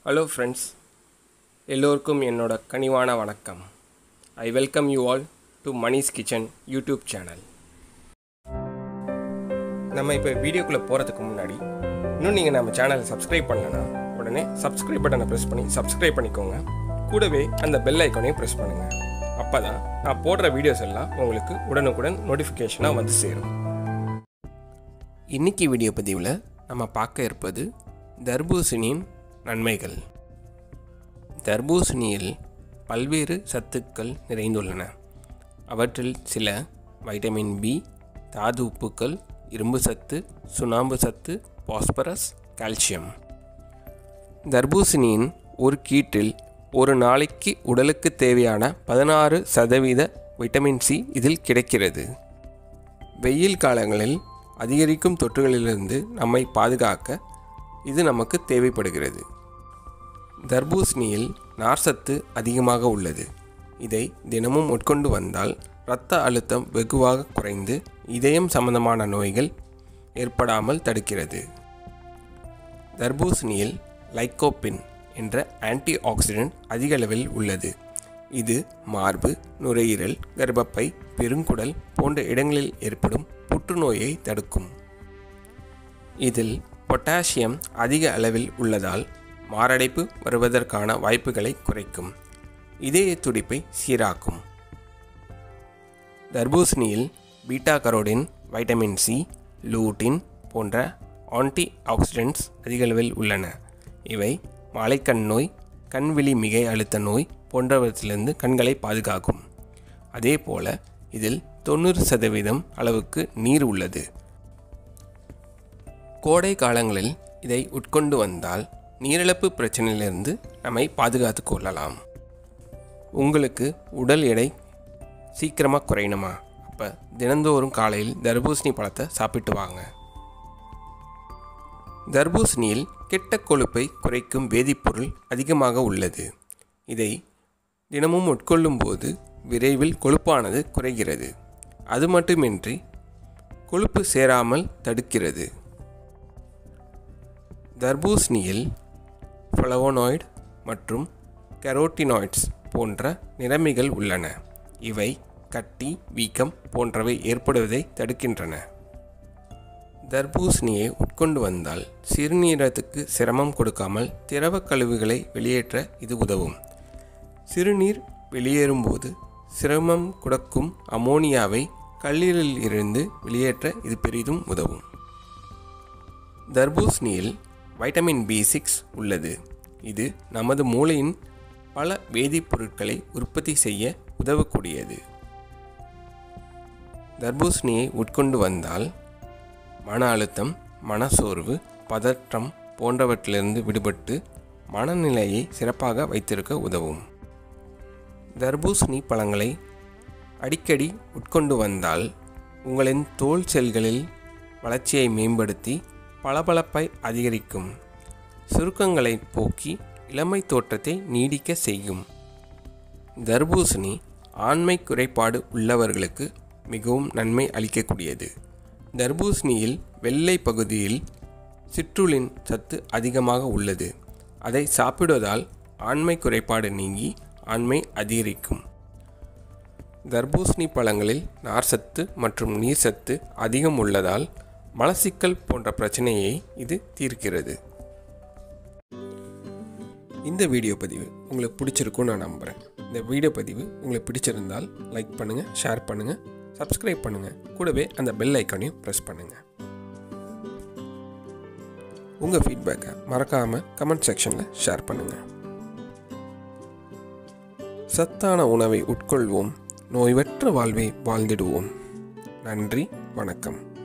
hello friends எல்லோருக்கும் என்னோட கனிவான வணக்கம் I welcome you all to Mani's kitchen YouTube channel நம்ம இப்போ வீடியோக்குள்ளே போகிறதுக்கு முன்னாடி இன்னும் நீங்கள் நம்ம சேனலை சப்ஸ்கிரைப் பண்ணலன்னா உடனே சப்ஸ்கிரைப் பட்டனை ப்ரெஸ் பண்ணி சப்ஸ்கிரைப் பண்ணிக்கோங்க கூடவே அந்த பெல் ஐக்கானையும் ப்ரெஸ் பண்ணுங்கள் அப்போ தான் நான் போடுற வீடியோஸ் எல்லாம் உங்களுக்கு உடனுக்குடன் நோட்டிஃபிகேஷனாக வந்து சேரும் இன்னைக்கு வீடியோ பதிவில் நம்ம பார்க்க இருப்பது தர்பூசணியின் நன்மைகள் தர்பூசணியில் பல்வேறு சத்துக்கள் நிறைந்துள்ளன அவற்றில் சில வைட்டமின் பி தாது உப்புக்கள் இரும்பு சத்து சுண்ணாம்பு சத்து பாஸ்பரஸ் கால்சியம் தர்பூசணியின் ஒரு கீட்டில் ஒரு நாளைக்கு உடலுக்கு தேவையான பதினாறு சதவீத வைட்டமின் சி இதில் கிடைக்கிறது வெயில் காலங்களில் அதிகரிக்கும் தொற்றுகளிலிருந்து நம்மை பாதுகாக்க இது நமக்கு தேவைப்படுகிறது தர்பூசணியில் நார்சத்து அதிகமாக உள்ளது இதை தினமும் உட்கொண்டு வந்தால் இரத்த அழுத்தம் வெகுவாக குறைந்து இதயம் சம்பந்தமான நோய்கள் ஏற்படாமல் தடுக்கிறது தர்பூசணியில் லைக்கோபின் என்ற ஆன்டி ஆக்சிடென்ட் அதிக அளவில் உள்ளது இது மார்பு நுரையீரல் கர்ப்பப்பை பெருங்குடல் போன்ற இடங்களில் ஏற்படும் புற்றுநோயை தடுக்கும் இதில் பொட்டாசியம் அதிக அளவில் உள்ளதால் மாரடைப்பு வருவதற்கான வாய்ப்புகளை குறைக்கும் இதய துடிப்பை சீராக்கும் தர்பூசணியில் beta carotene vitamin C lutein போன்ற ஆன்டி ஆக்சிடென்ட்ஸ் அதிக அளவில் உள்ளன இவை மாலைக்கண் நோய் கண்விழி மிகை அழுத்த நோய் போன்றவற்றிலிருந்து கண்களை பாதுகாக்கும் அதே போல இதில் தொண்ணூறு சதவீதம் அளவுக்கு நீர் உள்ளது கோடை காலங்களில் இதை உட்கொண்டு வந்தால் நீரிழப்பு பிரச்சனையிலிருந்து நம்மை பாதுகாத்து கொள்ளலாம் உங்களுக்கு உடல் எடை சீக்கிரமாக குறையணுமா அப்போ தினந்தோறும் காலையில் தர்பூசணி பழத்தை சாப்பிட்டு வாங்க தர்பூசணியில் கெட்ட கொழுப்பை குறைக்கும் வேதிப்பொருள் அதிகமாக உள்ளது இதை தினமும் உட்கொள்ளும்போது விரைவில் கொழுப்பானது குறைகிறது அது மட்டுமின்றி கொழுப்பு சேராமல் தடுக்கிறது தர்பூசணியில் ஃப்ளவோனாய்டு மற்றும் கெரோட்டினாய்ட்ஸ் போன்ற நிறமிகள் உள்ளன இவை கட்டி வீக்கம் போன்றவை ஏற்படுவதை தடுக்கின்றன தர்பூசணியை உட்கொண்டு வந்தால் சிறுநீரகத்துக்கு சிரமம் கொடுக்காமல் திரவ கழிவுகளை வெளியேற்ற இது உதவும் சிறுநீர் வெளியேறும்போது சிரமம் கொடுக்கும் அமோனியாவை கல்லீரலில் இருந்து வெளியேற்ற இது பெரிதும் உதவும் தர்பூசணியில் வைட்டமின் பி சிக்ஸ் உள்ளது இது நமது மூளையின் பல வேதிப்பொருட்களை உற்பத்தி செய்ய உதவக்கூடியது தர்பூசணியை உட்கொண்டு வந்தால் மன அழுத்தம் மனசோர்வு பதற்றம் போன்றவற்றிலிருந்து விடுபட்டு மனநிலையை சிறப்பாக வைத்திருக்க உதவும் தர்பூசணி பழங்களை அடிக்கடி உட்கொண்டு வந்தால் உங்களின் தோல் செல்களில் வளர்ச்சியை மேம்படுத்தி பளபளப்பை அதிகரிக்கும் சுருக்கங்களை போக்கி இளமை தோற்றத்தை நீடிக்க செய்யும் தர்பூசணி ஆண்மை குறைபாடு உள்ளவர்களுக்கு மிகவும் நன்மை அளிக்கக்கூடியது தர்பூசணியில் வெள்ளை பகுதியில் சிற்றுளின் சத்து அதிகமாக உள்ளது அதை சாப்பிடுவதால் ஆண்மை குறைபாடு நீங்கி ஆண்மை அதிகரிக்கும் தர்பூசணி பழங்களில் நார்சத்து மற்றும் நீர்சத்து அதிகம் உள்ளதால் மலசிக்கல் போன்ற பிரச்சனையை இது தீர்க்கிறது இந்த வீடியோ பதிவு உங்களுக்கு பிடிச்சிருக்கும்னு நான் நம்புகிறேன் இந்த வீடியோ பதிவு உங்களுக்கு பிடிச்சிருந்தால் லைக் பண்ணுங்கள் ஷேர் பண்ணுங்கள் சப்ஸ்கிரைப் பண்ணுங்கள் கூடவே அந்த பெல் ஐக்கானையும் ப்ரெஸ் பண்ணுங்கள் உங்கள் ஃபீட்பேக்கை மறக்காமல் கமெண்ட் செக்ஷனில் ஷேர் பண்ணுங்கள் சத்தான உணவை உட்கொள்வோம் நோய்வற்ற வாழ்வை வாழ்ந்திடுவோம் நன்றி வணக்கம்